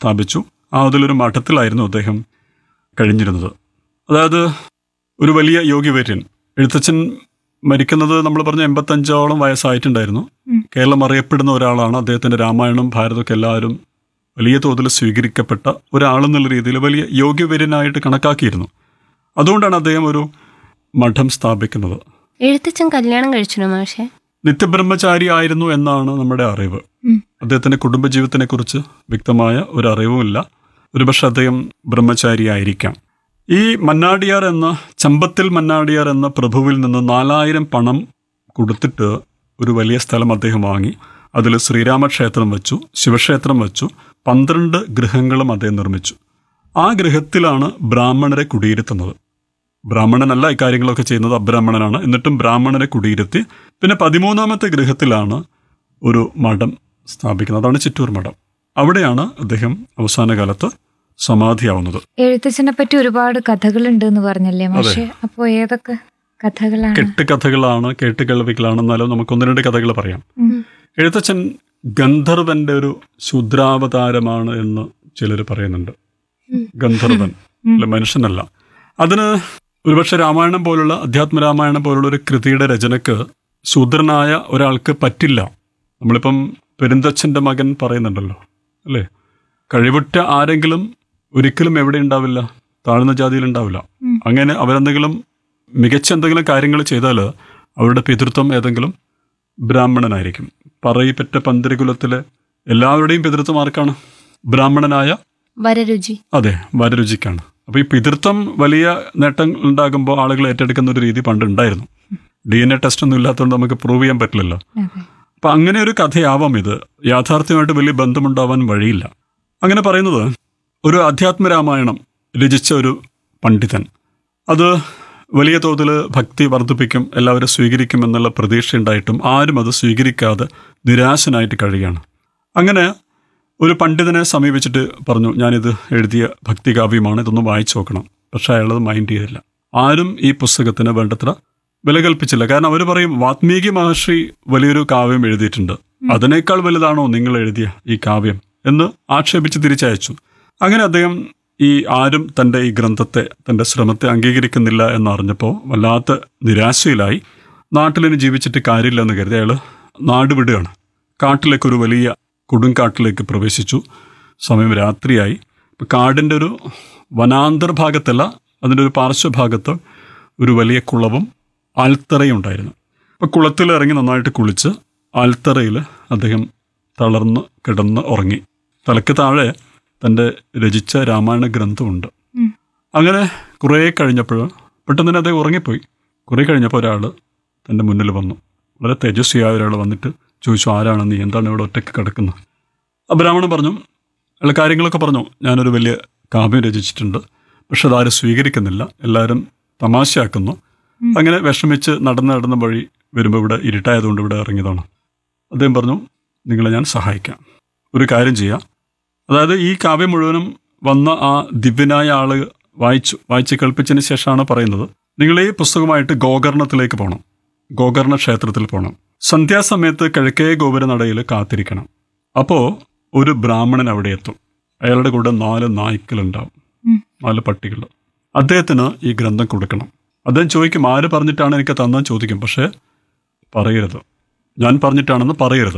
സ്ഥാപിച്ചു ആ അതിലൊരു മഠത്തിലായിരുന്നു അദ്ദേഹം കഴിഞ്ഞിരുന്നത് അതായത് ഒരു വലിയ യോഗിവര്യൻ എഴുത്തച്ഛൻ മരിക്കുന്നത് നമ്മൾ പറഞ്ഞ എൺപത്തഞ്ചോളം വയസ്സായിട്ടുണ്ടായിരുന്നു ഉം. കേരളം അറിയപ്പെടുന്ന ഒരാളാണ് അദ്ദേഹത്തിന്റെ രാമായണം ഭാരതമൊക്കെ എല്ലാവരും വലിയ തോതിൽ സ്വീകരിക്കപ്പെട്ട ഒരാളെന്നുള്ള രീതിയിൽ വലിയ യോഗ്യവര്യനായിട്ട് കണക്കാക്കിയിരുന്നു അതുകൊണ്ടാണ് അദ്ദേഹം ഒരു മഠം സ്ഥാപിക്കുന്നത് എഴുത്തച്ഛൻ കല്യാണം കഴിച്ചിരുന്നു മാഷെ നിത്യബ്രഹ്മചാരി ആയിരുന്നു എന്നാണ് നമ്മുടെ അറിവ് ഉം. അദ്ദേഹത്തിന്റെ കുടുംബജീവിതത്തിനെ കുറിച്ച് വ്യക്തമായ ഒരു അറിവുമില്ല ഒരുപക്ഷെ അദ്ദേഹം ബ്രഹ്മചാരിയായിരിക്കാം ഈ മന്നാടിയാർ എന്ന ചമ്പത്തിൽ മന്നാടിയാർ എന്ന പ്രഭുവിൽ നിന്ന് നാലായിരം പണം കൊടുത്തിട്ട് ഒരു വലിയ സ്ഥലം അദ്ദേഹം വാങ്ങി അതിൽ ശ്രീരാമക്ഷേത്രം വെച്ചു ശിവക്ഷേത്രം വെച്ചു പന്ത്രണ്ട് ഗൃഹങ്ങളും അദ്ദേഹം നിർമ്മിച്ചു ആ ഗൃഹത്തിലാണ് ബ്രാഹ്മണരെ കുടിയിരുത്തുന്നത് ബ്രാഹ്മണനല്ല ഇക്കാര്യങ്ങളൊക്കെ ചെയ്യുന്നത് അബ്രാഹ്മണനാണ് എന്നിട്ടും ബ്രാഹ്മണനെ കുടിയിരുത്തി പിന്നെ പതിമൂന്നാമത്തെ ഗൃഹത്തിലാണ് ഒരു മഠം സ്ഥാപിക്കുന്നത് അതാണ് ചിറ്റൂർ മഠം അവിടെയാണ് അദ്ദേഹം അവസാന കാലത്ത് സമാധിയാവുന്നത് എഴുത്തച്ഛനെ പറ്റി ഒരുപാട് കഥകളുണ്ട് എന്ന് പറഞ്ഞല്ലേ പക്ഷെ അപ്പോ ഏതൊക്കെ കഥകളാണ് കെട്ടുകഥകളാണ് കേട്ടുകേൾവികളാണെന്നാലും നമുക്ക് ഒന്ന് രണ്ട് കഥകൾ പറയാം ഉം. എഴുത്തച്ഛൻ ഗന്ധർവന്റെ ഒരു ശുദ്രാവതാരമാണ് എന്ന് ചിലർ പറയുന്നുണ്ട് ഗന്ധർവൻ അല്ല മനുഷ്യനല്ല അതിന് ഒരുപക്ഷെ രാമായണം പോലുള്ള അധ്യാത്മ രാമായണം പോലുള്ള ഒരു കൃതിയുടെ രചനക്ക് ശൂദ്രനായ ഒരാൾക്ക് പറ്റില്ല നമ്മളിപ്പം പെരുന്തച്ഛന്റെ മകൻ പറയുന്നുണ്ടല്ലോ അല്ലേ കഴിവുറ്റ ആരെങ്കിലും ഒരിക്കലും എവിടെ ഉണ്ടാവില്ല താഴ്ന്ന ജാതിയിൽ ഉണ്ടാവില്ല ഉം. അങ്ങനെ അവരെന്തെങ്കിലും മികച്ച എന്തെങ്കിലും കാര്യങ്ങൾ ചെയ്താൽ അവരുടെ പിതൃത്വം ഏതെങ്കിലും ബ്രാഹ്മണനായിരിക്കും പറയിപ്പറ്റ പന്തിരികുലത്തിലെ എല്ലാവരുടെയും പിതൃത്വം ആർക്കാണ് ബ്രാഹ്മണനായ വരരുചി അതെ വരരുചിക്കാണ് അപ്പൊ ഈ പിതൃത്വം വലിയ നേട്ടം ഉണ്ടാകുമ്പോൾ ആളുകൾ ഏറ്റെടുക്കുന്ന ഒരു രീതി പണ്ട് ഉണ്ടായിരുന്നു ഡി എൻ എ ടെസ്റ്റ് ഒന്നും ഇല്ലാത്തതുകൊണ്ട് നമുക്ക് പ്രൂവ് ചെയ്യാൻ പറ്റില്ലല്ലോ അതെ അപ്പൊ അങ്ങനെ ഒരു കഥയാവാം ഇത് യാഥാർത്ഥ്യമായിട്ട് വലിയ ബന്ധമുണ്ടാവാൻ വഴിയില്ല അങ്ങനെ പറയുന്നത് ഒരു അധ്യാത്മ രാമായണം രചിച്ച ഒരു പണ്ഡിതൻ അത് വലിയ തോതിൽ ഭക്തി വർദ്ധിപ്പിക്കും എല്ലാവരും സ്വീകരിക്കും എന്നുള്ള പ്രതീക്ഷയുണ്ടായിട്ടും ആരും അത് സ്വീകരിക്കാതെ നിരാശനായിട്ട് കഴിയുകയാണ് അങ്ങനെ ഒരു പണ്ഡിതനെ സമീപിച്ചിട്ട് പറഞ്ഞു ഞാനിത് എഴുതിയ ഭക്തികാവ്യമാണ് ഇതൊന്ന് വായിച്ചു നോക്കണം പക്ഷെ അയാളത് മൈൻഡ് ചെയ്തില്ല ആരും ഈ പുസ്തകത്തിന് വേണ്ടത്ര വില കൽപ്പിച്ചില്ല കാരണം അവർ പറയും വാത്മീകി മഹർഷി വലിയൊരു കാവ്യം എഴുതിയിട്ടുണ്ട് അതിനേക്കാൾ വലുതാണോ നിങ്ങൾ എഴുതിയ ഈ കാവ്യം എന്ന് ആക്ഷേപിച്ച് തിരിച്ചയച്ചു അങ്ങനെ അദ്ദേഹം ഈ ആരും തൻ്റെ ഈ ഗ്രന്ഥത്തെ തൻ്റെ ശ്രമത്തെ അംഗീകരിക്കുന്നില്ല എന്നറിഞ്ഞപ്പോൾ വല്ലാത്ത നിരാശയിലായി നാട്ടിലിനി ജീവിച്ചിട്ട് കാര്യമില്ല എന്ന് കരുതി അയാൾ നാട് വിടുകയാണ് കാട്ടിലേക്ക് ഒരു വലിയ കൊടുങ്കാട്ടിലേക്ക് പ്രവേശിച്ചു സമയം രാത്രിയായി ഇപ്പം കാടിൻ്റെ ഒരു വനാന്തർ ഭാഗത്തല്ല അതിൻ്റെ ഒരു പാർശ്വഭാഗത്ത് ഒരു വലിയ കുളവും ആൽത്തറയും ഉണ്ടായിരുന്നു അപ്പം കുളത്തിൽ ഇറങ്ങി നന്നായിട്ട് കുളിച്ച് ആൽത്തറയിൽ അദ്ദേഹം തളർന്ന് കിടന്ന് ഉറങ്ങി തലക്ക് താഴെ തൻ്റെ രചിച്ച രാമായണ ഗ്രന്ഥമുണ്ട് ഉം. അങ്ങനെ കുറേ കഴിഞ്ഞപ്പോൾ പെട്ടെന്ന് തന്നെ അദ്ദേഹം ഉറങ്ങിപ്പോയി കുറേ കഴിഞ്ഞപ്പോൾ ഒരാൾ തൻ്റെ മുന്നിൽ വന്നു വളരെ തേജസ്വിയായ ഒരാൾ വന്നിട്ട് ചോദിച്ചു ആരാണ് നീ എന്താണ് ഇവിടെ ഒറ്റയ്ക്ക് കിടക്കുന്നത് ആ ബ്രാഹ്മണൻ പറഞ്ഞു അയാൾ കാര്യങ്ങളൊക്കെ പറഞ്ഞു ഞാനൊരു വലിയ കാവ്യം രചിച്ചിട്ടുണ്ട് പക്ഷെ അതാരും സ്വീകരിക്കുന്നില്ല എല്ലാവരും തമാശയാക്കുന്നു ഉം. അങ്ങനെ വിഷമിച്ച് നടന്ന് നടന്ന വഴി വരുമ്പോൾ ഇവിടെ ഇരുട്ടായതുകൊണ്ട് ഇവിടെ ഇറങ്ങിയതാണ് അദ്ദേഹം പറഞ്ഞു നിങ്ങളെ ഞാൻ സഹായിക്കാം ഒരു കാര്യം ചെയ്യാം അതായത് ഈ കാവ്യം മുഴുവനും വന്ന ആ ദിവ്യനായ ആള് വായിച്ചു വായിച്ച് കേൾപ്പിച്ചതിന് ശേഷമാണ് പറയുന്നത് നിങ്ങൾ ഈ പുസ്തകമായിട്ട് ഗോകർണത്തിലേക്ക് പോകണം ഗോകർണ ക്ഷേത്രത്തിൽ പോകണം സന്ധ്യാസമയത്ത് കിഴക്കേ ഗോപുരനടയിൽ കാത്തിരിക്കണം അപ്പോൾ ഒരു ബ്രാഹ്മണൻ അവിടെ എത്തും അയാളുടെ കൂടെ നാല് നായ്ക്കളുണ്ടാവും ഉം. നാല് പട്ടികൾ അദ്ദേഹത്തിന് ഈ ഗ്രന്ഥം കൊടുക്കണം അദ്ദേഹം ചോദിക്കും ആര് പറഞ്ഞിട്ടാണ് എനിക്ക് തന്നാൻ ചോദിക്കും പക്ഷേ പറയരുത് ഞാൻ പറഞ്ഞിട്ടാണെന്ന് പറയരുത്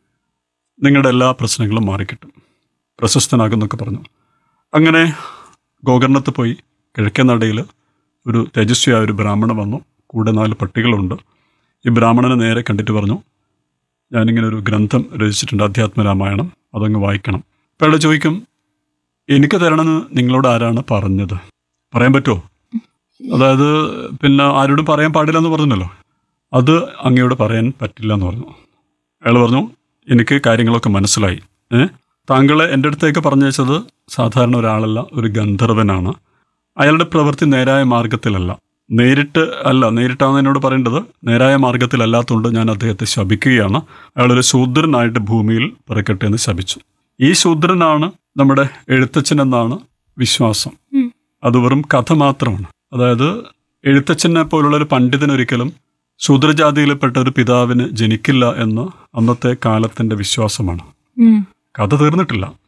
നിങ്ങളുടെ എല്ലാ പ്രശ്നങ്ങളും മാറിക്കിട്ടും പ്രശസ്തനാകുന്നൊക്കെ പറഞ്ഞു അങ്ങനെ ഗോകർണത്ത് പോയി കിഴക്കേ നടയിൽ ഒരു തേജസ്വിയായ ഒരു ബ്രാഹ്മണൻ വന്നു കൂടെ നാല് പട്ടികളുണ്ട് ഈ ബ്രാഹ്മണനെ നേരെ കണ്ടിട്ട് പറഞ്ഞു ഞാനിങ്ങനെ ഒരു ഗ്രന്ഥം രചിച്ചിട്ടുണ്ട് അധ്യാത്മ രാമായണം അതങ്ങ് വായിക്കണം അപ്പോൾ അയാൾ ചോദിക്കും എനിക്ക് തരണമെന്ന് നിങ്ങളോട് ആരാണ് പറഞ്ഞത് പറയാൻ പറ്റുമോ അതായത് പിന്നെ ആരോടും പറയാൻ പാടില്ല എന്ന് പറഞ്ഞല്ലോ അത് അങ്ങയോട് പറയാൻ പറ്റില്ല എന്ന് പറഞ്ഞു അയാൾ പറഞ്ഞു എനിക്ക് കാര്യങ്ങളൊക്കെ മനസ്സിലായി ഏ താങ്കളെ എൻ്റെ അടുത്തേക്ക് പറഞ്ഞയച്ചത് സാധാരണ ഒരാളല്ല ഒരു ഗന്ധർവനാണ് അയാളുടെ പ്രവൃത്തി നേരായ മാർഗത്തിലല്ല നേരിട്ട് അല്ല നേരിട്ടാണ് എന്നോട് പറയേണ്ടത് നേരായ മാർഗത്തിലല്ലാത്തതുകൊണ്ട് ഞാൻ അദ്ദേഹത്തെ ശപിക്കുകയാണ് അയാളൊരു ശൂദ്രനായിട്ട് ഭൂമിയിൽ പിറക്കട്ടെ എന്ന് ശപിച്ചു ഈ ശൂദ്രനാണ് നമ്മുടെ എഴുത്തച്ഛൻ എന്നാണ് വിശ്വാസം ഉം. അത് വെറും കഥ മാത്രമാണ് അതായത് എഴുത്തച്ഛനെ പോലുള്ള ഒരു പണ്ഡിതൻ ഒരിക്കലും ശൂദ്രജാതിയിൽപ്പെട്ട ഒരു പിതാവിന് ജനിക്കില്ല എന്ന് അന്നത്തെ കാലത്തിന്റെ വിശ്വാസമാണ് ഉം. കഥ തീർന്നിട്ടില്ല ഉം.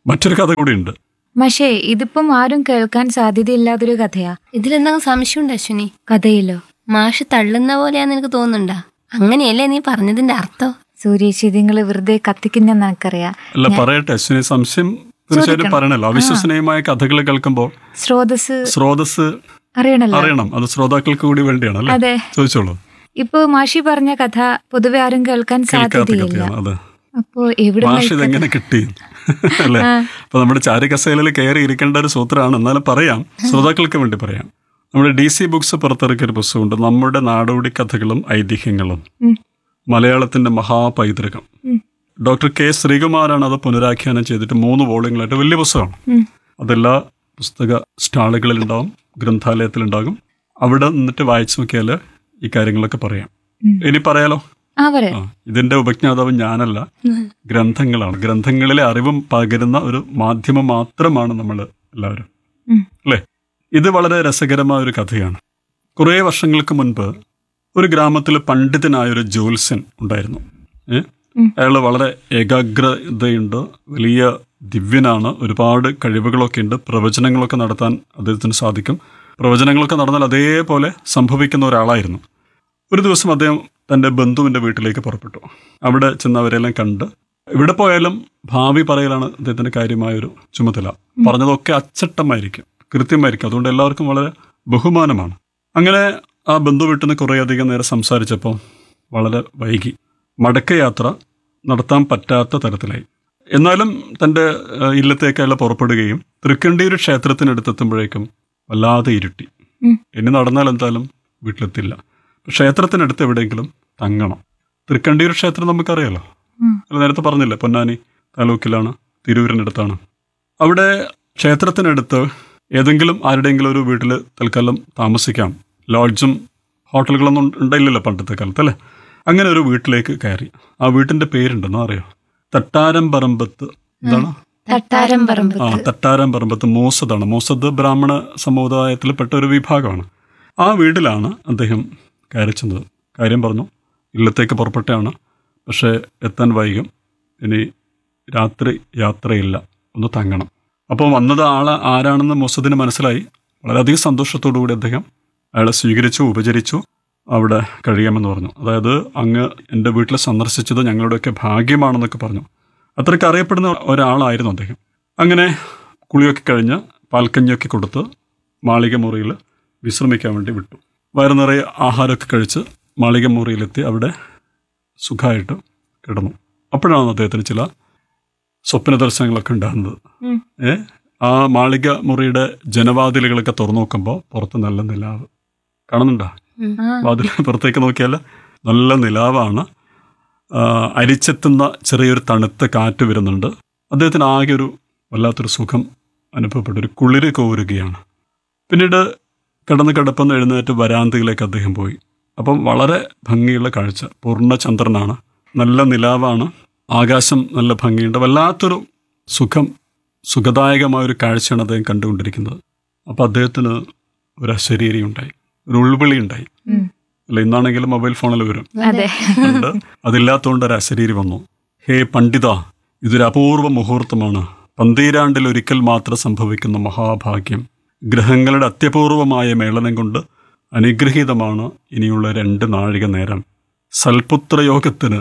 മറ്റൊരു കഥ കൂടിയുണ്ട് പക്ഷേ ഇതിപ്പം ആരും കേൾക്കാൻ സാധ്യതയില്ലാത്തൊരു കഥയാ ഇതിലെന്തെങ്കിലും സംശയമുണ്ട് അശ്വിനി കഥയിലോ മാഷ് തള്ളുന്ന പോലെയാന്ന് എനിക്ക് തോന്നുന്നുണ്ടാ അങ്ങനെയല്ലേ നീ പറഞ്ഞതിന്റെ അർത്ഥം സൂര്യേച്ചി നിങ്ങൾ വെറുതെ കത്തിക്കുന്ന എനിക്കറിയാം അല്ല പറയട്ടെ അശ്വിനി സംശയം തീർച്ചയായിട്ടും പറയണല്ലോ അവിശ്വസനീയമായ കഥകൾ കേൾക്കുമ്പോൾ സ്രോതസ് സ്രോതസ് അറിയണല്ലോ അറിയണം അത് ശ്രോതാക്കൾക്ക് കൂടി വേണ്ടിയാണ് അല്ലേ അതെ ചോദിച്ചോളൂ ഇപ്പൊ മാഷി പറഞ്ഞ കഥ പൊതുവെ ആരും കേൾക്കാൻ കേൾക്കാത്ത സാധ്യതയില്ല കഥയാണ് അതെ അപ്പോ എവിടെ ഭാഷ ഇതെങ്ങനെ കിട്ടി അല്ലേ അപ്പൊ നമ്മുടെ ചാരികസേലയിൽ കയറി ഇരിക്കേണ്ട ഒരു സൂത്രമാണ് എന്നാലും പറയാം ശ്രോതാക്കൾക്ക് വേണ്ടി പറയാം നമ്മുടെ ഡി സി ബുക്സ് പുറത്തിറക്കിയ ഒരു പുസ്തകമുണ്ട് നമ്മുടെ നാടോടി കഥകളും ഐതിഹ്യങ്ങളും ഉം. മലയാളത്തിന്റെ മഹാപൈതൃകം ഉം. ഡോക്ടർ കെ ശ്രീകുമാറാണ് അത് പുനരാഖ്യാനം ചെയ്തിട്ട് മൂന്ന് വോളിയങ്ങളായിട്ട് വലിയ പുസ്തകമാണ് ഉം. അതെല്ലാ പുസ്തക സ്റ്റാളുകളിലുണ്ടാവും ഗ്രന്ഥാലയത്തിലുണ്ടാകും അവിടെ നിന്നിട്ട് വായിച്ചു നോക്കിയാൽ ഈ കാര്യങ്ങളൊക്കെ പറയാം ഉം. ഇനി പറയാലോ ആ പറയാം ആ, ഇതിന്റെ ഉപജ്ഞാതാവ് ഞാനല്ല ഗ്രന്ഥങ്ങളാണ് ഗ്രന്ഥങ്ങളിലെ അറിവും പകരുന്ന ഒരു മാധ്യമം മാത്രമാണ് നമ്മൾ എല്ലാവരും ഉം. അല്ലേ ഇത് വളരെ രസകരമായ ഒരു കഥയാണ് കുറേ വർഷങ്ങൾക്ക് മുൻപ് ഒരു ഗ്രാമത്തിൽ പണ്ഡിതനായ ഒരു ജ്യോത്സ്യൻ ഉണ്ടായിരുന്നു ഏ ഉം. അയാൾ വളരെ ഏകാഗ്രതയുണ്ട് വലിയ ദിവ്യനാണ് ഒരുപാട് കഴിവുകളൊക്കെ ഉണ്ട് പ്രവചനങ്ങളൊക്കെ നടത്താൻ അദ്ദേഹത്തിന് സാധിക്കും പ്രവചനങ്ങളൊക്കെ നടന്നാൽ അതേപോലെ സംഭവിക്കുന്ന ഒരാളായിരുന്നു ഒരു ദിവസം അദ്ദേഹം തൻ്റെ ബന്ധുവിൻ്റെ വീട്ടിലേക്ക് പുറപ്പെട്ടു അവിടെ ചെന്ന് അവരെല്ലാം കണ്ട് ഇവിടെ പോയാലും ഭാവി പറയലാണ് അദ്ദേഹത്തിൻ്റെ കാര്യമായൊരു ചുമതല പറഞ്ഞതൊക്കെ അച്ചട്ടമായിരിക്കും കൃത്യമായിരിക്കും അതുകൊണ്ട് എല്ലാവർക്കും വളരെ ബഹുമാനമാണ് അങ്ങനെ ആ ബന്ധു വീട്ടിൽ നിന്ന് കുറേയധികം നേരം സംസാരിച്ചപ്പോൾ വളരെ വൈകി മടക്കയാത്ര നടത്താൻ പറ്റാത്ത തരത്തിലായി എന്നാലും തൻ്റെ ഏഹ്, ഇല്ലത്തേക്ക് അയാൾ പുറപ്പെടുകയും തൃക്കണ്ടിയൂർ ക്ഷേത്രത്തിനടുത്തെത്തുമ്പോഴേക്കും വല്ലാതെ ഇരുട്ടി ഉം. ഇനി നടന്നാൽ എന്തായാലും വീട്ടിലെത്തില്ല ക്ഷേത്രത്തിനടുത്ത് എവിടെയെങ്കിലും തങ്ങണം തൃക്കണ്ടിയൂർ ക്ഷേത്രം നമുക്കറിയാലോ ഉം. അല്ല നേരത്തെ പറഞ്ഞില്ലേ പൊന്നാനി താലൂക്കിലാണ് തിരൂരിനടുത്താണ് അവിടെ ക്ഷേത്രത്തിനടുത്ത് ഏതെങ്കിലും ആരുടെയെങ്കിലും ഒരു വീട്ടിൽ തൽക്കാലം താമസിക്കാം ലോഡ്ജും ഹോട്ടലുകളൊന്നും ഉണ്ടായില്ലല്ലോ പണ്ടത്തെ കാലത്ത് അല്ലേ അങ്ങനെ ഒരു വീട്ടിലേക്ക് കയറി ആ വീട്ടിന്റെ പേരുണ്ടെന്നോ അറിയോ തട്ടാരം പറമ്പത്ത് എന്താണ് തട്ടാരം പറമ്പ് ആ തട്ടാരം പറമ്പത്ത് മൂസദാണ് മൂസദ് ബ്രാഹ്മണ സമുദായത്തിൽപ്പെട്ട ഒരു വിഭാഗമാണ് ആ വീട്ടിലാണ് അദ്ദേഹം കയറി ചെന്നത് കാര്യം പറഞ്ഞു ഇല്ലത്തേക്ക് പുറപ്പെട്ടാണ് പക്ഷേ എത്താൻ വൈകും ഇനി രാത്രി യാത്രയില്ല ഒന്ന് തങ്ങണം അപ്പോൾ വന്നത് ആളെ ആരാണെന്ന് മുസദിന് മനസ്സിലായി വളരെയധികം സന്തോഷത്തോടു കൂടി അദ്ദേഹം അയാളെ സ്വീകരിച്ചു ഉപചരിച്ചു അവിടെ കഴിയാമെന്ന് പറഞ്ഞു അതായത് അങ്ങ് എൻ്റെ വീട്ടിൽ സന്ദർശിച്ചത് ഞങ്ങളുടെയൊക്കെ ഭാഗ്യമാണെന്നൊക്കെ പറഞ്ഞു അത്രയ്ക്ക് അറിയപ്പെടുന്ന ഒരാളായിരുന്നു അദ്ദേഹം അങ്ങനെ കുളിയൊക്കെ കഴിഞ്ഞ് പാൽക്കഞ്ഞിയൊക്കെ കൊടുത്ത് മാളിക മുറിയിൽ വിശ്രമിക്കാൻ വേണ്ടി വിട്ടു വയറു നിറയെ ആഹാരമൊക്കെ കഴിച്ച് മാളിക മുറിയിലെത്തി അവിടെ സുഖമായിട്ട് കിടന്നു അപ്പോഴാണ് അദ്ദേഹത്തിന് ചില സ്വപ്ന ദർശനങ്ങളൊക്കെ ഉണ്ടാകുന്നത് ഉം. ഏ ആ മാളിക മുറിയുടെ ജനവാതിലുകളൊക്കെ തുറന്നു നോക്കുമ്പോൾ പുറത്ത് നല്ല നിലാവ് കാണുന്നുണ്ടോ ആ വാതിൽ പുറത്തേക്ക് നോക്കിയാൽ നല്ല നിലാവാണ് ആ, അരിച്ചെത്തുന്ന ചെറിയൊരു തണുത്ത കാറ്റ് വരുന്നുണ്ട് അദ്ദേഹത്തിന് ആകെ ഒരു വല്ലാത്തൊരു സുഖം അനുഭവപ്പെട്ടു ഒരു കുളിര് കോരുകയാണ് പിന്നീട് കിടന്ന് കിടപ്പെന്ന് എഴുന്നേറ്റ് വരാന്തയിലേക്ക് അദ്ദേഹം പോയി അപ്പം വളരെ ഭംഗിയുള്ള കാഴ്ച പൂർണ്ണചന്ദ്രനാണ് നല്ല നിലാവാണ് ആകാശം നല്ല ഭംഗിയുണ്ട് വല്ലാത്തൊരു സുഖം സുഖദായകമായ ഒരു കാഴ്ചയാണ് അദ്ദേഹം കണ്ടുകൊണ്ടിരിക്കുന്നത് അപ്പോൾ അദ്ദേഹത്തിന് ഒരു അശരീരി ഉണ്ടായി ഒരു ഉൾവിളി ഉണ്ടായി ഉം. അല്ല ഇന്നാണെങ്കിലും മൊബൈൽ ഫോണിൽ വരും അതെ ഉണ്ട് അതില്ലാത്തതുകൊണ്ട് ഒരു അശരീരി വന്നു ഹേ പണ്ഡിത ഇതൊരു അപൂർവ മുഹൂർത്തമാണ് പന്തീരാണ്ടിൽ ഒരിക്കൽ മാത്രം സംഭവിക്കുന്ന മഹാഭാഗ്യം ഗ്രഹങ്ങളുടെ അത്യപൂർവമായ മേളനം കൊണ്ട് അനുഗ്രഹീതമാണ് ഇനിയുള്ള രണ്ട് നാഴിക നേരം സൽപുത്രയോഗത്തിന്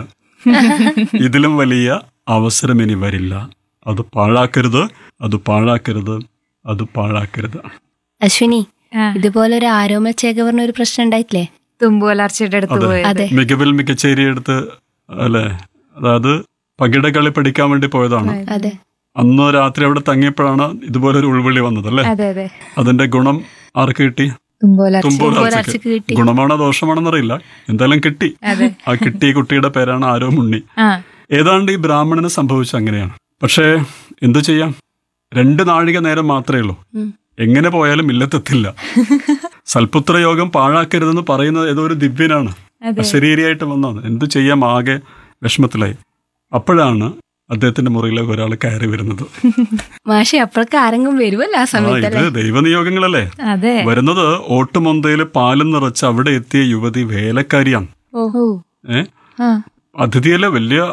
ഇതിലും വലിയ അവസരം ഇനി വരില്ല അത് പാഴാക്കരുത് അത് പാഴാക്കരുത് അത് പാഴാക്കരുത് അശ്വിനി ആ, ഇതുപോലെ ഒരു ആരോമ ചേകവറിന് ഒരു പ്രശ്നം ഉണ്ടായിട്ടില്ലേ തുമ്പോലാർച്ചയുടെ അടുത്ത് അതെ. പോയത് അതെ മികവിൽ മികച്ചേരിയെടുത്ത് അല്ലെ അതായത് പകിടകളി പഠിക്കാൻ വേണ്ടി പോയതാണ് അതെ അന്ന് രാത്രി അവിടെ തങ്ങിയപ്പോഴാണ് ഇതുപോലെ ഒരു ഉൾവിളി വന്നത് അല്ലേ അതെ അതെ അതിന്റെ ഗുണം ആർക്ക് കിട്ടി തുമ്പോലാർച്ച തുമ്പോലാർച്ചക്ക് തുമ്പോലാർച്ചക്ക് കിട്ടി. ഗുണമാണോ ദോഷമാണെന്നറിയില്ല എന്തായാലും കിട്ടി അതെ ആ കിട്ടിയ കുട്ടിയുടെ പേരാണ് ആരോ മുണ്ണി ആ ഏതാണ്ട് ഈ ബ്രാഹ്മണന് സംഭവിച്ച അങ്ങനെയാണ് പക്ഷേ എന്തു ചെയ്യാം രണ്ട് നാഴിക നേരം മാത്രമേ ഉള്ളൂ ഉം. എങ്ങനെ പോയാലും ഇല്ലത്തെത്തില്ല സൽപുത്ര യോഗം പാഴാക്കരുതെന്ന് പറയുന്നത് ഏതോ ഒരു ദിവ്യനാണ് അതെ. അശരീരിയായിട്ട് വന്നത് എന്തു ചെയ്യാം ആകെ വിഷമത്തിലായി അപ്പോഴാണ് അദ്ദേഹത്തിന്റെ മുറിയിലേക്ക് ഒരാൾ കയറി വരുന്നത് മാഷെ അപ്പോഴൊക്കെ ആരെങ്കിലും വരുമല്ലോ ആ ആ സമയത്ത് ഇത് ദൈവനിയോഗങ്ങളല്ലേ അതെ വരുന്നത് ഓട്ടുമൊന്തയിൽ പാലും നിറച്ച് അവിടെ എത്തിയ യുവതി വേലക്കാരിയാണ് ഓഹോ ഏ ആ അതിഥിയല്ലേ വലിയ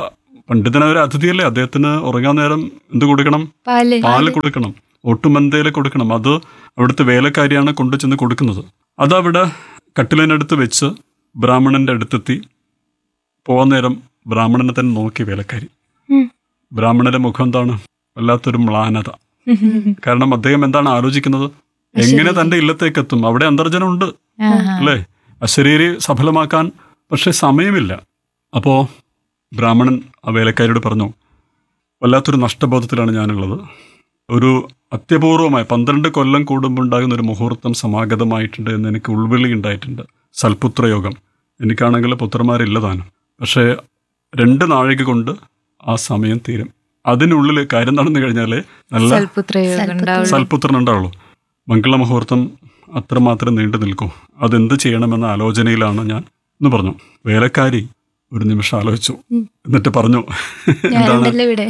പണ്ഡിതന ഒരു അതിഥിയല്ലേ അദ്ദേഹത്തിന് ഉറങ്ങാൻ നേരം എന്ത് കൊടുക്കണം പാല് പാല് കൊടുക്കണം ഒട്ടുമന്തയിൽ കൊടുക്കണം അത് അവിടുത്തെ വേലക്കാരിയാണ് കൊണ്ടു ചെന്ന് കൊടുക്കുന്നത് അതവിടെ കട്ടിലിനടുത്ത് വെച്ച് ബ്രാഹ്മണന്റെ അടുത്തെത്തി പോകാൻ നേരം ബ്രാഹ്മണനെ തന്നെ നോക്കി വേലക്കാരി ഉം. ബ്രാഹ്മണന്റെ മുഖം എന്താണ് വല്ലാത്തൊരു മ്ലാനത കാരണം അദ്ദേഹം എന്താണ് ആലോചിക്കുന്നത് എങ്ങനെ തന്റെ ഇല്ലത്തേക്ക് എത്തും അവിടെ അന്തർജനമുണ്ട് ആഹാ. അല്ലേ അശരീരി സഫലമാക്കാൻ പക്ഷെ സമയമില്ല അപ്പോ ബ്രാഹ്മണൻ ആ വേലക്കാരിയോട് പറഞ്ഞു വല്ലാത്തൊരു നഷ്ടബോധത്തിലാണ് ഞാനുള്ളത് ഒരു അത്യപൂർവമായ പന്ത്രണ്ട് കൊല്ലം കൂടുമ്പോൾ ഉണ്ടാകുന്ന ഒരു മുഹൂർത്തം സമാഗതമായിട്ടുണ്ട് എന്ന് എനിക്ക് ഉൾവിളി ഉണ്ടായിട്ടുണ്ട് സൽപുത്രയോഗം എനിക്കാണെങ്കിൽ പുത്രന്മാരില്ല താനും പക്ഷേ രണ്ട് നാഴിക കൊണ്ട് ആ സമയം തീരും അതിനുള്ളിൽ കാര്യം നടന്നു കഴിഞ്ഞാൽ നല്ല സൽപുത്രയോഗം ഉണ്ടാവുള്ളൂ സൽപുത്രൻ ഉണ്ടാവുള്ളൂ മംഗളമുഹൂർത്തം അത്രമാത്രം നീണ്ടു നിൽക്കും അതെന്ത് ചെയ്യണമെന്ന ആലോചനയിലാണ് ഞാൻ എന്ന് പറഞ്ഞു വേലക്കാരി ഒരു നിമിഷം ആലോചിച്ചു എന്നിട്ട് പറഞ്ഞു എന്താണ് ഞാനുണ്ടല്ലോ ഇവിടെ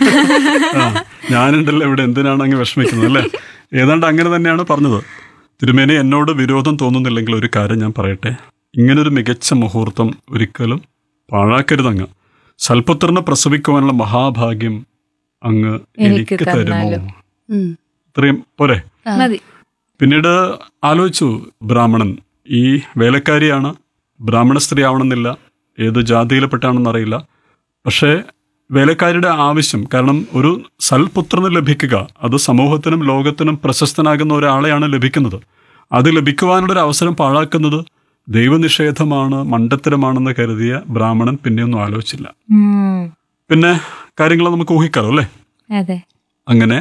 ആ, ഞാനുണ്ടല്ലോ ഇവിടെ എന്തിനാണ് അങ്ങ് വിഷമിക്കുന്നത് അല്ലേ ഏതാണ്ട് അങ്ങനെ തന്നെയാണ് പറഞ്ഞത് തിരുമേനി എന്നോട് വിരോധം തോന്നുന്നില്ലെങ്കിൽ ഒരു കാര്യം ഞാൻ പറയട്ടെ ഇങ്ങനൊരു മികച്ച മുഹൂർത്തം ഒരിക്കലും പാഴാക്കരുതങ്ങ് സൽപുത്രനെ പ്രസവിക്കുവാനുള്ള മഹാഭാഗ്യം അങ്ങ് എനിക്ക് എനിക്ക് തരുമോ തന്നാലും. ഉം. ഇത്രയും പോരെ മതി പിന്നീട് ആലോചിച്ചു ബ്രാഹ്മണൻ ഈ വേലക്കാരിയാണ് ബ്രാഹ്മണ സ്ത്രീ ആവണമെന്നില്ല ഏത് ജാതിയിൽപ്പെട്ടാണെന്ന് അറിയില്ല പക്ഷേ വേലക്കാരിയുടെ ആവശ്യം കാരണം ഒരു സൽപുത്രന് ലഭിക്കുക അത് സമൂഹത്തിനും ലോകത്തിനും പ്രശസ്തനാകുന്ന ഒരാളെയാണ് ലഭിക്കുന്നത് അത് ലഭിക്കുവാനുള്ള ഒരു അവസരം പാഴാക്കുന്നത് ദൈവനിഷേധമാണ് മണ്ടത്തരമാണെന്ന് കരുതിയ ബ്രാഹ്മണൻ പിന്നെയൊന്നും ആലോചിച്ചില്ല ഉം. പിന്നെ കാര്യങ്ങൾ നമുക്ക് ഊഹിക്കാലോ അല്ലേ അതെ അങ്ങനെ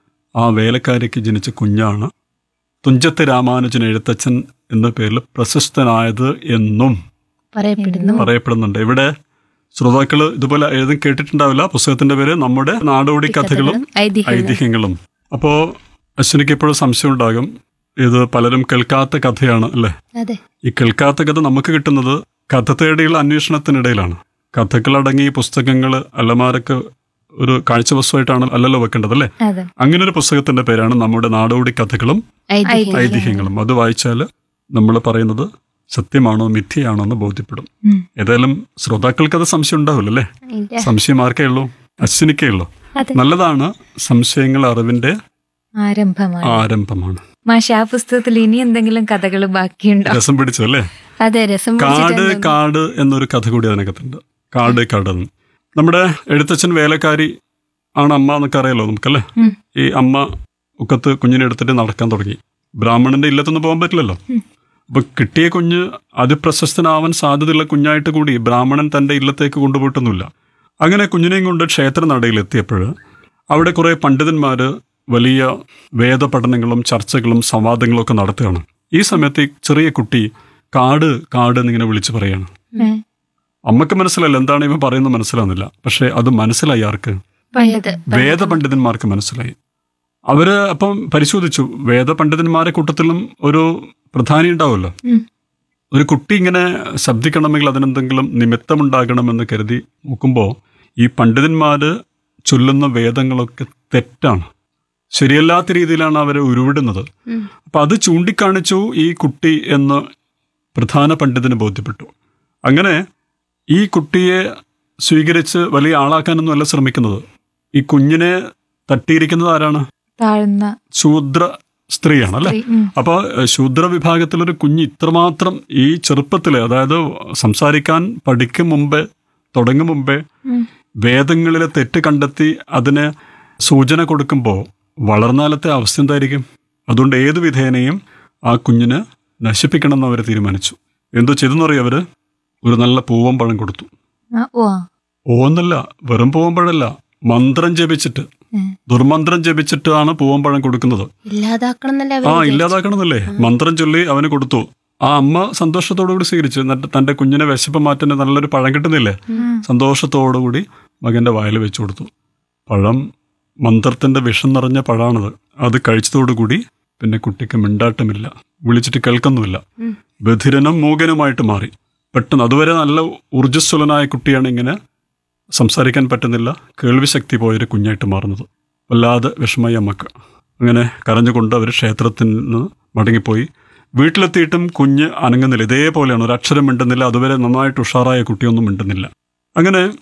ആ വേലക്കാരിക്ക് ജനിച്ച കുഞ്ഞാണ് തുഞ്ചത്ത് രാമാനുജൻ എഴുത്തച്ഛൻ എന്ന പേരിൽ പ്രശസ്തനായത് എന്നും പറയപ്പെടുന്നു പറയപ്പെടുന്നുണ്ട് ഇവിടെ ശ്രോതാക്കള് ഇതുപോലെ എഴുതും കേട്ടിട്ടുണ്ടാവില്ല പുസ്തകത്തിന്റെ പേര് നമ്മുടെ നാടോടി കഥകളും ഐതിഹ്യം ഐതിഹ്യങ്ങളും അപ്പോ അശ്വിനിക്ക് എപ്പോഴും സംശയം ഉണ്ടാകും ഇത് പലരും കേൾക്കാത്ത കഥയാണ് അല്ലേ അതെ ഈ കേൾക്കാത്ത കഥ നമുക്ക് കിട്ടുന്നത് കഥ തേടിയുള്ള അന്വേഷണത്തിനിടയിലാണ് കഥകളടങ്ങിയ പുസ്തകങ്ങൾ അല്ലമാരൊക്കെ ഒരു കാഴ്ചവസ്തുവായിട്ടാണ് അല്ലല്ലോ വെക്കേണ്ടത് അല്ലേ അതെ അങ്ങനെ ഒരു പുസ്തകത്തിന്റെ പേരാണ് നമ്മുടെ നാടോടി കഥകളും ഐതിഹ്യം ഐതിഹ്യങ്ങളും അത് വായിച്ചാൽ നമ്മൾ പറയുന്നത് സത്യമാണോ മിഥ്യയാണോ എന്ന് ബോധ്യപ്പെടും ഉം. ഏതായാലും ശ്രോതാക്കൾക്ക് അത് സംശയം ഉണ്ടാവില്ല അല്ലേ ഇല്ല. സംശയം ആർക്കേ ഉള്ളൂ അശ്വിനിക്കേ ഉള്ളൂ അതെ. നല്ലതാണ് സംശയങ്ങൾ അറിവിന്റെ ആരംഭമാണ് ആരംഭമാണ് മാഷ ആ പുസ്തകത്തിൽ ഇനി എന്തെങ്കിലും കഥകൾ ബാക്കിയുണ്ടോ രസം പിടിച്ചു അല്ലേ അതെ രസം കാട് പിടിച്ചിട്ടുണ്ട്. കാട് എന്നൊരു കഥ കൂടി അതിനകത്തുണ്ട് കാട് കാട് എന്ന്. നമ്മുടെ എഴുത്തച്ഛൻ വേലക്കാരി ആണ് അമ്മ എന്നൊക്കെ അറിയാലോ നമുക്കല്ലേ ഈ അമ്മ ഒക്കത്ത് കുഞ്ഞിനെ എടുത്തിട്ട് നടക്കാൻ തുടങ്ങി ബ്രാഹ്മണന്റെ ഇല്ലത്തൊന്നും പോകാൻ പറ്റില്ലല്ലോ അപ്പൊ കിട്ടിയ കുഞ്ഞ് അതിപ്രശസ്തനാവാൻ സാധ്യതയുള്ള കുഞ്ഞായിട്ട് കൂടി ബ്രാഹ്മണൻ തന്റെ ഇല്ലത്തേക്ക് കൊണ്ടുപോയിട്ടൊന്നുമില്ല അങ്ങനെ കുഞ്ഞിനെയും കൊണ്ട് ക്ഷേത്ര നടയിൽ എത്തിയപ്പോൾ അവിടെ കുറെ പണ്ഡിതന്മാര് വലിയ വേദപഠനങ്ങളും ചർച്ചകളും സംവാദങ്ങളും ഒക്കെ നടത്തുകയാണ് ഈ സമയത്ത് ഈ ചെറിയ കുട്ടി കാട് കാട് എന്നിങ്ങനെ വിളിച്ചു പറയാണ് ഏ, അമ്മക്ക് മനസ്സിലായില്ല എന്താണ് ഇവൻ പറയുന്നത് മനസ്സിലാവുന്നില്ല പക്ഷെ അത് മനസ്സിലായി ആർക്ക് വേദ വേദപണ്ഡിതന്മാർക്ക് മനസ്സിലായി അവര് അപ്പം പരിശോധിച്ചു വേദപണ്ഡിതന്മാരെ കൂട്ടത്തിലും ഒരു പ്രധാനി ഉണ്ടാവുമല്ലോ ഉം. ഒരു കുട്ടി ഇങ്ങനെ ശബ്ദിക്കണമെങ്കിൽ അതിനെന്തെങ്കിലും നിമിത്തമുണ്ടാകണമെന്ന് കരുതി നോക്കുമ്പോൾ ഈ പണ്ഡിതന്മാര് ചൊല്ലുന്ന വേദങ്ങളൊക്കെ തെറ്റാണ് ശരിയല്ലാത്ത രീതിയിലാണ് അവരെ ഉരുവിടുന്നത് ഉം. അപ്പൊ അത് ചൂണ്ടിക്കാണിച്ചു ഈ കുട്ടി എന്ന് പ്രധാന പണ്ഡിതന് ബോധ്യപ്പെട്ടു അങ്ങനെ ഈ കുട്ടിയെ സ്വീകരിച്ച് വലിയ ആളാക്കാനൊന്നും അല്ല ശ്രമിക്കുന്നത് ഈ കുഞ്ഞിനെ തട്ടിയിരിക്കുന്നത് ആരാണ് താഴ്ന്ന ശൂദ്ര സ്ത്രീയാണ് അല്ലെ സ്ത്രീ. ഉം. അപ്പോൾ ശൂദ്ര വിഭാഗത്തിലൊരു കുഞ്ഞ് ഇത്രമാത്രം ഈ ചെറുപ്പത്തിലെ അതായത് സംസാരിക്കാൻ പഠിക്കും മുമ്പേ തുടങ്ങും മുമ്പേ ഉം. വേദങ്ങളിലെ തെറ്റ് കണ്ടെത്തി അതിന് സൂചന കൊടുക്കുമ്പോൾ വളർന്നാലത്തെ അവസ്ഥ എന്തായിരിക്കും അതുകൊണ്ട് ഏത് വിധേനയും ആ കുഞ്ഞിനെ നശിപ്പിക്കണം എന്ന് അവർ തീരുമാനിച്ചു എന്തോ ചെയ്തെന്നറിയോ അവര് ഒരു നല്ല പൂവൻ പഴം കൊടുത്തു ആ, ഓ ആ. ഓന്നല്ല വെറും പൂവൻ പഴമല്ല മന്ത്രം ജപിച്ചിട്ട് ഉം. ദുർമന്ത്രം ജപിച്ചിട്ടാണ് പൂവൻ പഴം കൊടുക്കുന്നത് ഇല്ലാതാക്കണം എന്നല്ലേ ആ അവര് ഇല്ലാതാക്കണമെന്നല്ലേ മന്ത്രം ചൊല്ലി അവന് കൊടുത്തു ആ അമ്മ സന്തോഷത്തോടുകൂടി സ്വീകരിച്ചു എന്നിട്ട് തന്റെ കുഞ്ഞിനെ വിശപ്പ് മാറ്റാൻ നല്ലൊരു പഴം കിട്ടുന്നില്ലേ സന്തോഷത്തോടുകൂടി മകന്റെ വായിൽ വെച്ചു കൊടുത്തു പഴം മന്ത്രത്തിന്റെ വിഷം നിറഞ്ഞ പഴാണത് അത് കഴിച്ചതോടുകൂടി പിന്നെ കുട്ടിക്ക് മിണ്ടാട്ടമില്ല വിളിച്ചിട്ട് കേൾക്കുന്നുമില്ല ഉം. ബധിരനും മൂകനുമായിട്ട് മാറി പെട്ടെന്ന് അതുവരെ നല്ല ഊർജ്ജസ്വലനായ കുട്ടിയാണ് ഇങ്ങനെ സംസാരിക്കാൻ പറ്റുന്നില്ല കേൾവി ശക്തി പോയൊരു കുഞ്ഞായിട്ട് മാറുന്നത് വല്ലാതെ വിഷമമായി അമ്മക്ക് അങ്ങനെ കരഞ്ഞുകൊണ്ട് അവർ ക്ഷേത്രത്തിൽ നിന്ന് മടങ്ങിപ്പോയി വീട്ടിലെത്തിയിട്ടും കുഞ്ഞ് അനങ്ങുന്നില്ല ഇതേപോലെയാണ് ഒരു അക്ഷരം മിണ്ടുന്നില്ല അതുവരെ നന്നായിട്ട് ഉഷാറായ കുട്ടിയൊന്നും മിണ്ടുന്നില്ല അങ്ങനെ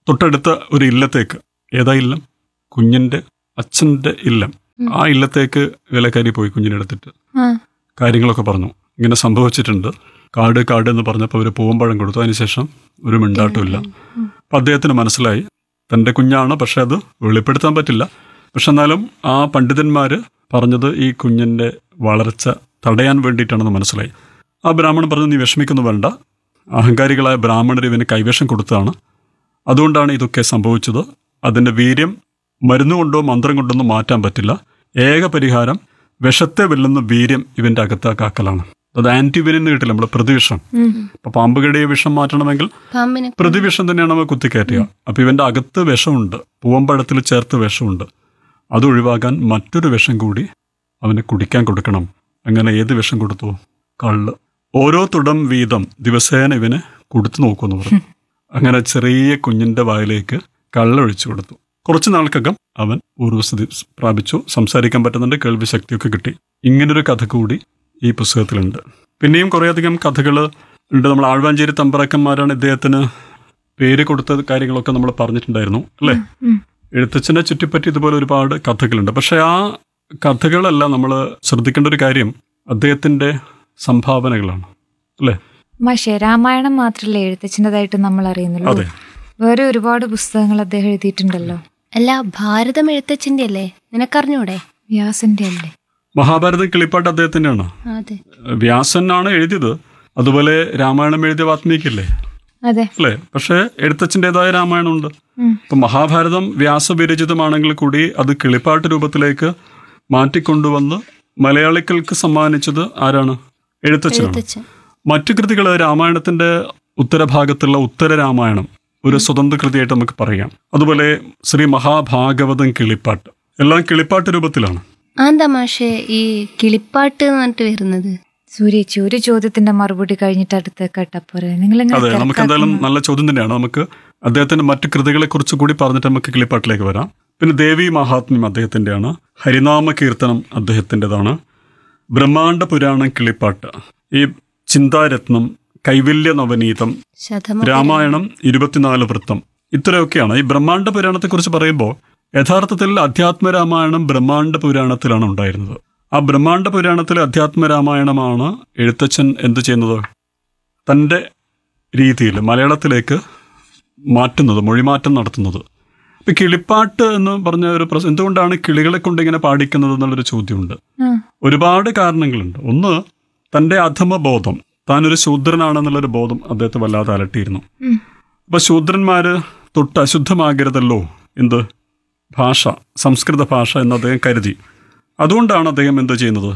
തൊട്ടടുത്ത ഒരു ഇല്ലത്തേക്ക് ഏതാ ഇല്ലം കുഞ്ഞിന്റെ അച്ഛന്റെ ഇല്ലം ആ ഇല്ലത്തേക്ക് വേലക്കാരി പോയി കുഞ്ഞിനെടുത്തിട്ട് ആ കാര്യങ്ങളൊക്കെ പറഞ്ഞു ഇങ്ങനെ സംഭവിച്ചിട്ടുണ്ട് കാട് കാട് എന്ന് പറഞ്ഞപ്പോൾ അവർ പൂവമ്പഴം കൊടുത്തു അതിനുശേഷം ഒരു മിണ്ടാട്ടമില്ല അപ്പം അദ്ദേഹത്തിന് മനസ്സിലായി തൻ്റെ കുഞ്ഞാണ് പക്ഷെ അത് വെളിപ്പെടുത്താൻ പറ്റില്ല പക്ഷെ എന്നാലും ആ പണ്ഡിതന്മാർ പറഞ്ഞത് ഈ കുഞ്ഞിൻ്റെ വളർച്ച തടയാൻ വേണ്ടിയിട്ടാണെന്ന് മനസ്സിലായി ആ ബ്രാഹ്മണൻ പറഞ്ഞു നീ വിഷമിക്കുന്നു വേണ്ട അഹങ്കാരികളായ ബ്രാഹ്മണർ ഇവന് കൈവേഷം കൊടുത്തതാണ് അതുകൊണ്ടാണ് ഇതൊക്കെ സംഭവിച്ചത് അതിൻ്റെ വീര്യം മരുന്ന് കൊണ്ടോ മന്ത്രം കൊണ്ടൊന്നും മാറ്റാൻ പറ്റില്ല ഏക പരിഹാരം വിഷത്തെ വെല്ലുന്ന വീര്യം ഇവൻ്റെ അകത്താക്കാക്കലാണ് അത് ആന്റിവിൻ എന്ന് കിട്ടില്ല നമ്മുടെ പ്രതിവിഷം അപ്പൊ പാമ്പുകളുടെ വിഷം മാറ്റണമെങ്കിൽ പാമ്പിനെ പ്രതിവിഷം തന്നെയാണ് നമ്മൾ കുത്തിക്കയറ്റുക അപ്പൊ ഇവന്റെ അകത്ത് വിഷമുണ്ട് പൂവമ്പഴത്തിൽ ചേർത്ത് വിഷമുണ്ട് അത് ഒഴിവാക്കാൻ മറ്റൊരു വിഷം കൂടി അവന് കുടിക്കാൻ കൊടുക്കണം അങ്ങനെ ഏത് വിഷം കൊടുത്തു കള്ള് ഓരോ തുടം വീതം ദിവസേന ഇവന് കൊടുത്തു നോക്കുമെന്ന് പറഞ്ഞു അങ്ങനെ ചെറിയ കുഞ്ഞിന്റെ വായിലേക്ക് കള്ളൊഴിച്ചു കൊടുത്തു കുറച്ചു നാൾക്കകം അവൻ പൂർവ്വസ്ഥിതി പ്രാപിച്ചു സംസാരിക്കാൻ പറ്റുന്നുണ്ട് കേൾവി ശക്തിയൊക്കെ കിട്ടി ഇങ്ങനൊരു കഥ കൂടി ഈ പുസ്തകത്തിലുണ്ട് പിന്നെയും കുറേയധികം കഥകൾ ഉണ്ട് നമ്മൾ ആഴ്വാഞ്ചേരി തമ്പ്രാക്കന്മാരാണ് ഇദ്ദേഹത്തിന് പേര് കൊടുത്ത കാര്യങ്ങളൊക്കെ നമ്മൾ പറഞ്ഞിട്ടുണ്ടായിരുന്നു അല്ലേ ഉം. എഴുത്തച്ഛനെ ചുറ്റിപ്പറ്റി ഇതുപോലെ ഒരുപാട് കഥകളുണ്ട് പക്ഷെ ആ കഥകളല്ല നമ്മൾ ശ്രദ്ധിക്കേണ്ട ഒരു കാര്യം അദ്ദേഹത്തിന്റെ സംഭാവനകളാണ് അല്ലേ മാഷെ രാമായണം മാത്രമല്ലേ എഴുത്തച്ഛൻ്റെതായിട്ട് നമ്മൾ അറിയുന്നുള്ളൂ അതെ വേറെ ഒരുപാട് പുസ്തകങ്ങൾ അദ്ദേഹം എഴുതിയിട്ടുണ്ടല്ലോ അല്ല ഭാരതം എഴുത്തച്ഛൻ്റെ അല്ലേ നിനക്കറിഞ്ഞൂടെ വ്യാസന്റെ അല്ലേ മഹാഭാരതം കിളിപ്പാട്ട് അദ്ദേഹത്തിൻ്റെയാണ് അതെ വ്യാസനാണ് എഴുതിയത് അതുപോലെ രാമായണം എഴുതിയ വാത്മീകില്ലേ അതെ അല്ലേ പക്ഷേ എഴുത്തച്ഛൻ്റെതായ രാമായണമുണ്ട് ഉം. ഇപ്പൊ മഹാഭാരതം വ്യാസവിരചിതമാണെങ്കിൽ കൂടി അത് കിളിപ്പാട്ട് രൂപത്തിലേക്ക് മാറ്റിക്കൊണ്ടുവന്ന് മലയാളികൾക്ക് സമ്മാനിച്ചത് ആരാണ് എഴുത്തച്ഛനാണ് എഴുത്തച്ഛൻ മറ്റു കൃതികൾ രാമായണത്തിന്റെ ഉത്തരഭാഗത്തുള്ള ഉത്തര രാമായണം ഒരു സ്വതന്ത്ര കൃതിയായിട്ട് നമുക്ക് പറയാം അതുപോലെ ശ്രീ മഹാഭാഗവതം കിളിപ്പാട്ട് എല്ലാം കിളിപ്പാട്ട് രൂപത്തിലാണ് ആന്താ മാഷേ ഈ കിളിപ്പാട്ട് എന്ന് പറഞ്ഞിട്ട് വരുന്നത് സൂര്യേച്ചി ഒരു ചോദ്യത്തിന്റെ മറുപടി കഴിഞ്ഞിട്ട് അടുത്ത കേട്ടപ്പോരെ നിങ്ങൾ അതെ നമുക്ക് എന്തായാലും നല്ല ചോദ്യം തന്നെയാണ് നമുക്ക് അദ്ദേഹത്തിന്റെ മറ്റു കൃതികളെ കുറിച്ച് കൂടി പറഞ്ഞിട്ട് നമുക്ക് കിളിപ്പാട്ടിലേക്ക് വരാം പിന്നെ ദേവി മഹാത്മ്യം അദ്ദേഹത്തിന്റെയാണ് ഹരിനാമ കീർത്തനം അദ്ദേഹത്തിൻ്റെതാണ് ബ്രഹ്മാണ്ഡ പുരാണം കിളിപ്പാട്ട് ഈ ചിന്താരത്നം കൈവല്യ നവനീതം ശതമ രാമായണം ഇരുപത്തിനാല് വൃത്തം ഇത്രയൊക്കെയാണ് ഈ ബ്രഹ്മാണ്ഡ പുരാണത്തെക്കുറിച്ച് പറയുമ്പോൾ യഥാർത്ഥത്തിൽ അധ്യാത്മ രാമായണം ബ്രഹ്മാണ്ഡ പുരാണത്തിലാണ് ഉണ്ടായിരുന്നത് ആ ബ്രഹ്മാണ്ഡ പുരാണത്തിലെ അധ്യാത്മ രാമായണമാണ് എഴുത്തച്ഛൻ എന്ത് ചെയ്യുന്നത് തൻ്റെ രീതിയിൽ മലയാളത്തിലേക്ക് മാറ്റുന്നത് മൊഴിമാറ്റം നടത്തുന്നത് ഇപ്പം കിളിപ്പാട്ട് എന്ന് പറഞ്ഞ ഒരു പ്രശ്നം എന്തുകൊണ്ടാണ് കിളികളെ കൊണ്ട് ഇങ്ങനെ പാടിക്കുന്നത് എന്നുള്ളൊരു ചോദ്യമുണ്ട് ഒരുപാട് കാരണങ്ങളുണ്ട് ഒന്ന് തൻ്റെ അധമബോധം താനൊരു ശൂദ്രനാണെന്നുള്ളൊരു ബോധം അദ്ദേഹത്തെ വല്ലാതെ അലട്ടിയിരുന്നു അപ്പൊ ശൂദ്രന്മാര് തൊട്ട് അശുദ്ധമാകരുതല്ലോ എന്ത് ഭാഷ സംസ്കൃത ഭാഷ എന്ന് അദ്ദേഹം കരുതി അതുകൊണ്ടാണ് അദ്ദേഹം എന്ത് ചെയ്യുന്നത്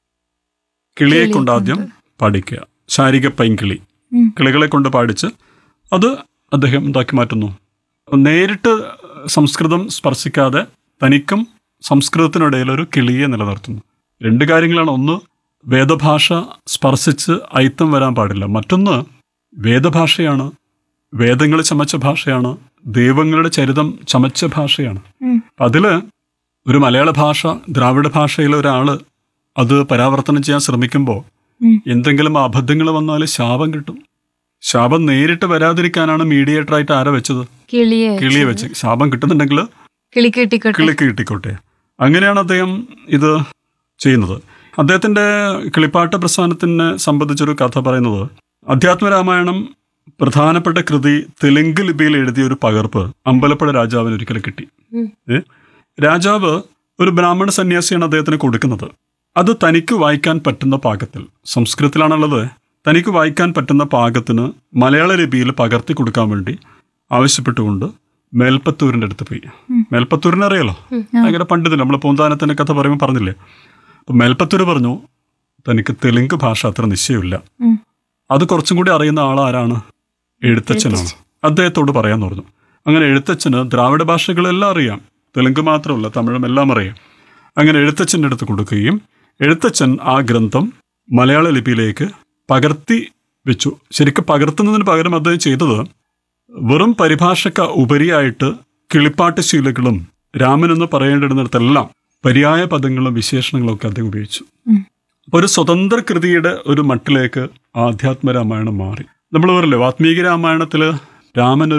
കിളിയെ കൊണ്ട് ആദ്യം പാടിക്കുക ശാരിക പൈങ്കിളി ഉം. കിളികളെ കൊണ്ട് പാടിച്ച് അത് അദ്ദേഹം എന്താക്കി മാറ്റുന്നു നേരിട്ട് സംസ്കൃതം സ്പർശിക്കാതെ തനിക്കും സംസ്കൃതത്തിനിടയിൽ ഒരു കിളിയെ നിലനിർത്തുന്നു രണ്ട് കാര്യങ്ങളാണ് ഒന്ന് വേദഭാഷ സ്പർശിച്ച് അയിത്തം വരാൻ പാടില്ല മറ്റൊന്ന് വേദഭാഷയാണ് വേദങ്ങൾ ചമച്ച ഭാഷയാണ് ദൈവങ്ങളുടെ ചരിതം ചമച്ച ഭാഷയാണ് ഉം. അപ്പം അതില് ഒരു മലയാള ഭാഷ ദ്രാവിഡ ഭാഷയിലെ ഒരാള് അത് പരാവർത്തനം ചെയ്യാൻ ശ്രമിക്കുമ്പോൾ ഉം. എന്തെങ്കിലും അബദ്ധങ്ങൾ വന്നാൽ ശാപം കിട്ടും ശാപം നേരിട്ട് വരാതിരിക്കാനാണ് മീഡിയേറ്ററായിട്ട് ആരെ വെച്ചത് കിളിയെ കിളിയെ വെച്ച് ശാപം കിട്ടുന്നുണ്ടെങ്കിൽ കിളി കിട്ടിക്കോട്ടെ കിളിക്ക് കിട്ടിക്കോട്ടെ അങ്ങനെയാണ് അദ്ദേഹം ഇത് ചെയ്യുന്നത് അദ്ദേഹത്തിന്റെ കിളിപ്പാട്ട് പ്രസ്ഥാനത്തിനെ സംബന്ധിച്ചൊരു കഥ പറയുന്നത് അധ്യാത്മരാമായണം പ്രധാനപ്പെട്ട കൃതി തെലുങ്ക് ലിപിയിൽ എഴുതിയ ഒരു പകർപ്പ് അമ്പലപ്പുഴ രാജാവിന് ഒരിക്കലും കിട്ടി ഉം. ഏ? രാജാവ് ഒരു ബ്രാഹ്മണ സന്യാസിയാണ് അദ്ദേഹത്തിന് കൊടുക്കുന്നത് അത് തനിക്ക് വായിക്കാൻ പറ്റുന്ന പാകത്തിൽ സംസ്കൃതത്തിലാണുള്ളത് തനിക്ക് വായിക്കാൻ പറ്റുന്ന പാകത്തിന് മലയാള ലിപിയിൽ പകർത്തി കൊടുക്കാൻ വേണ്ടി ആവശ്യപ്പെട്ടുകൊണ്ട് മേൽപ്പത്തൂരിൻ്റെ അടുത്ത് പോയി മേൽപ്പത്തൂരിനെ അറിയാലോ ഭയങ്കര പണ്ഡിതൻ നമ്മൾ പൂന്താനത്തിൻ്റെ കഥ പറയുമ്പോൾ പറഞ്ഞില്ലേ അപ്പം മേൽപ്പത്തൂര് പറഞ്ഞു തനിക്ക് തെലുങ്ക് ഭാഷ അത്ര നിശ്ചയമില്ല ഉം. അത് കുറച്ചും കൂടി അറിയുന്ന ആളാരാണ് എഴുത്തച്ഛനാണ് അദ്ദേഹത്തോട് പറയാന്ന് പറഞ്ഞു അങ്ങനെ എഴുത്തച്ഛന് ദ്രാവിഡ ഭാഷകളെല്ലാം അറിയാം തെലുങ്ക് മാത്രമല്ല തമിഴും എല്ലാം അറിയാം അങ്ങനെ എഴുത്തച്ഛൻ്റെ അടുത്ത് കൊടുക്കുകയും എഴുത്തച്ഛൻ ആ ഗ്രന്ഥം മലയാള ലിപിയിലേക്ക് പകർത്തി വെച്ചു ശരിക്കും പകർത്തുന്നതിന് പകരം അദ്ദേഹം ചെയ്തത് വെറും പരിഭാഷക്ക ഉപരിയായിട്ട് കിളിപ്പാട്ട് ശീലകളും രാമൻ എന്ന് പറയേണ്ടിടുന്നിടത്തെല്ലാം പര്യായ പദങ്ങളും വിശേഷണങ്ങളും ഒക്കെ അദ്ദേഹം ഉപയോഗിച്ചു ഉം. അപ്പൊ ഒരു സ്വതന്ത്ര കൃതിയുടെ ഒരു മട്ടിലേക്ക് ആധ്യാത്മ രാമായണം മാറി നമ്മൾ പറയല്ലേ വാത്മീകി രാമായണത്തില് രാമൻ ഒരു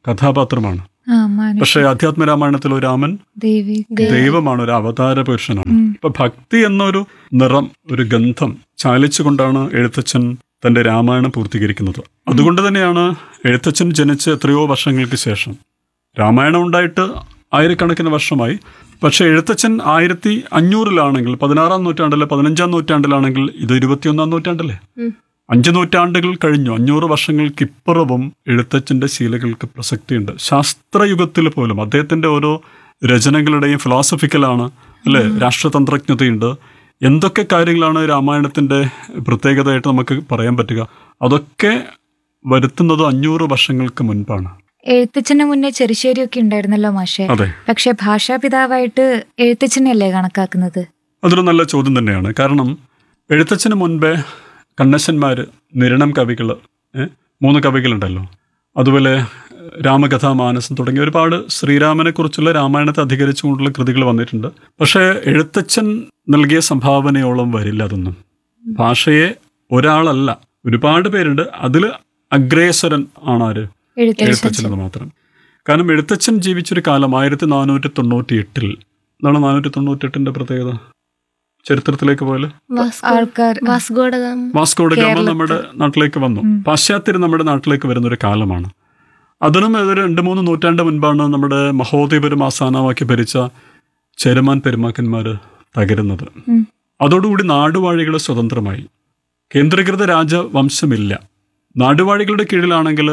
കഥാപാത്രമാണ് ആ മാനുഷ പക്ഷേ അധ്യാത്മ രാമായണത്തിൽ രാമൻ ദേവി ദൈവമാണ് ഒരു അവതാര പുരുഷനാണ് ഇപ്പൊ ഭക്തി എന്നൊരു നിറം ഒരു ഗന്ധം ചാലിച്ചുകൊണ്ടാണ് എഴുത്തച്ഛൻ തന്റെ രാമായണം പൂർത്തീകരിക്കുന്നത് അതുകൊണ്ട് തന്നെയാണ് എഴുത്തച്ഛൻ ജനിച്ച് എത്രയോ വർഷങ്ങൾക്ക് ശേഷം രാമായണം ഉണ്ടായിട്ട് ആയിരക്കണക്കിന് വർഷമായി പക്ഷെ എഴുത്തച്ഛൻ ആയിരത്തി അഞ്ഞൂറിലാണെങ്കിൽ പതിനാറാം നൂറ്റാണ്ടിലെ പതിനഞ്ചാം നൂറ്റാണ്ടിലാണെങ്കിൽ ഇത് ഇരുപത്തിയൊന്നാം നൂറ്റാണ്ടല്ലേ അഞ്ച് നൂറ്റാണ്ടുകൾ കഴിഞ്ഞു അഞ്ഞൂറ് വർഷങ്ങൾക്കിപ്പുറവും എഴുത്തച്ഛൻ്റെ ശീലകൾക്ക് പ്രസക്തിയുണ്ട് ശാസ്ത്രയുഗത്തിൽ പോലും അദ്ദേഹത്തിൻ്റെ ഓരോ രചനകളുടെയും ഫിലോസഫിക്കലാണ് അല്ലേ രാഷ്ട്രതന്ത്രജ്ഞതയുണ്ട് എന്തൊക്കെ കാര്യങ്ങളാണ് രാമായണത്തിൻ്റെ പ്രത്യേകതയായിട്ട് നമുക്ക് പറയാൻ പറ്റുക അതൊക്കെ വരുത്തുന്നത് അഞ്ഞൂറ് വർഷങ്ങൾക്ക് മുൻപാണ് എഴുത്തച്ഛന് മുന്നേ ചെറുശ്ശേരിയൊക്കെ ഉണ്ടായിരുന്നല്ലോ മാഷെ അതെ പക്ഷെ ഭാഷാപിതാവായിട്ട് എഴുത്തച്ഛനെയല്ലേ കണക്കാക്കുന്നത് അതൊരു നല്ല ചോദ്യം തന്നെയാണ് കാരണം എഴുത്തച്ഛന് മുൻപേ കണ്ണശന്മാർ നിരണം കവികൾ മൂന്ന് കവികളുണ്ടല്ലോ അതുപോലെ രാമകഥാ മാനസം തുടങ്ങിയ ഒരുപാട് ശ്രീരാമനെ കുറിച്ചുള്ള രാമായണത്തെ അധികരിച്ചുകൊണ്ടുള്ള കൃതികൾ വന്നിട്ടുണ്ട് പക്ഷേ എഴുത്തച്ഛൻ നൽകിയ സംഭാവനയോളം വരില്ല അതൊന്നും ഭാഷയെ ഒരാളല്ല ഒരുപാട് പേരുണ്ട് അതിൽ അഗ്രേസരൻ ആണ് ആര് എഴുത്തച്ഛൻ എഴുത്തച്ഛനത് മാത്രം കാരണം എഴുത്തച്ഛൻ ജീവിച്ചൊരു കാലം ആയിരത്തി നാനൂറ്റി തൊണ്ണൂറ്റി എട്ടിൽ എന്താണ് നാനൂറ്റി തൊണ്ണൂറ്റി എട്ടിന്റെ പ്രത്യേകത ചരിത്രത്തിലേക്ക് പോയാൽ ആൾക്കാർ വാസ്കോഡഗാം വാസ്കോഡ് ഗാമ നമ്മുടെ നാട്ടിലേക്ക് വന്നു പാശ്ചാത്യർ നമ്മുടെ നാട്ടിലേക്ക് വരുന്ന ഒരു കാലമാണ് അതിനും ഒരു രണ്ട് മൂന്ന് നൂറ്റാണ്ട് മുൻപാണ് നമ്മുടെ മഹോദയപുരം ആസ്ഥാനമാക്കി ഭരിച്ച ചേരമാൻ പെരുമാക്കന്മാർ തകരുന്നത് ഉം. അതോടുകൂടി നാടുവാഴികൾ സ്വതന്ത്രമായി കേന്ദ്രീകൃത രാജവംശമില്ല നാടുവാഴികളുടെ കീഴിലാണെങ്കിൽ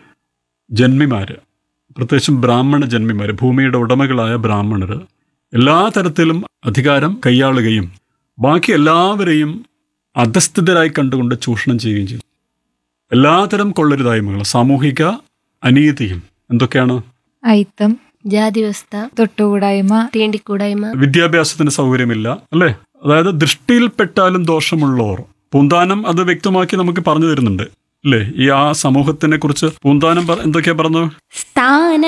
ജന്മിമാര് പ്രത്യേകിച്ചും ബ്രാഹ്മണ ജന്മിമാര് ഭൂമിയുടെ ഉടമകളായ ബ്രാഹ്മണർ എല്ലാ തരത്തിലും അധികാരം കൈയാളുകയും ബാക്കി എല്ലാവരെയും അധസ്ഥിതരായി കണ്ടുകൊണ്ട് ചൂഷണം ചെയ്യുകയും ചെയ്തു എല്ലാതരം കൊള്ളരുതായ്മകളും സാമൂഹിക അനീതിയും എന്തൊക്കെയാണ് അയിത്തം ജാതി വ്യവസ്ഥ തൊട്ടുകൂടായ്മ തീണ്ടിക്കൂടായ്മ വിദ്യാഭ്യാസത്തിന് സൗകര്യമില്ല അല്ലേ അതായത് ദൃഷ്ടിയിൽപ്പെട്ടാലും ദോഷമുള്ളവർ പൂന്താനം അത് വ്യക്തമാക്കി നമുക്ക് പറഞ്ഞു തരുന്നുണ്ട് അല്ലേ ഈ ആ സമൂഹത്തിനെ കുറിച്ച് പൂന്താനം പറ- എന്തൊക്കെയാ പറഞ്ഞു സ്ഥാന